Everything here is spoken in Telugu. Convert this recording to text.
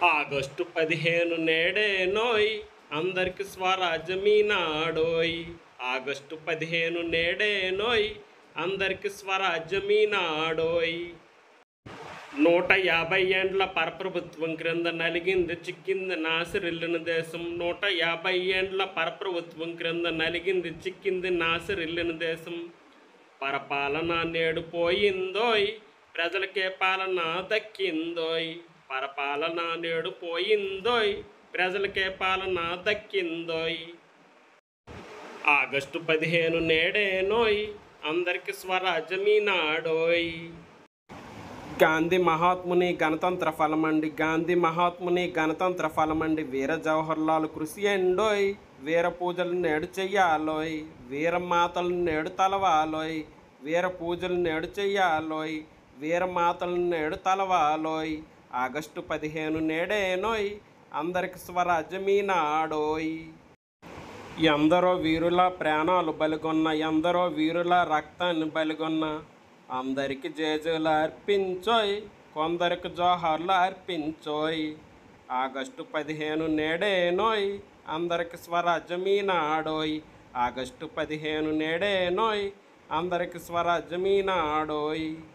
ఆగస్టు పదిహేను నేడే నోయ్ అందరికి స్వరాజ్యమీనాడోయ్ ఆగస్టు పదిహేను నేడే నోయ్ అందరికి స్వరాజ్యమీనాడోయ్ నూట యాభై ఏండ్ల పరప్రభుత్వం క్రింద నలిగింది చిక్కింది నాసిరిల్లిన దేశం నూట యాభై ఏండ్ల పరప్రభుత్వం క్రింద నలిగింది చిక్కింది నాసిరిల్లిన దేశం పరపాలన నేడు పోయిందోయ్ ప్రజలకే పాలన దక్కిందోయ్ పరపాలన నేడు పోయిందోయ్ ప్రజలకే పాలన దక్కిందోయ్ ఆగస్టు పదిహేను నేడే నోయ్ అందరికి స్వరాజ్యమీనాడోయ్ గాంధీ మహాత్ముని గణతంత్ర ఫలమండి గాంధీ మహాత్ముని గణతంత్ర ఫలమండి వీర జవహర్లాల్ కృషి ఎండోయ్ వీర పూజలు నేడు చెయ్యాలోయ్ వీర మాతలు నేడు తలవాలోయ్ వీర పూజలు నేడు చెయ్యాలోయ్ వీర మాతలు నేడు తలవాలోయ్ ఆగస్టు పదిహేను నేడేనోయ్ అందరికి స్వరాజ్యమీనాడోయ్ ఎందరో వీరుల ప్రాణాలు బలిగొన్న ఎందరో వీరుల రక్తాన్ని బలిగొన్న అందరికి జేజులు అర్పించోయ్ కొందరికి జోహార్లు అర్పించోయ్ ఆగస్టు పదిహేను నేడేనోయ్ అందరికి స్వరాజ్యమీనాడోయ్ ఆగస్టు పదిహేను నేడేనోయ్ అందరికి స్వరాజ్యమీనాడోయ్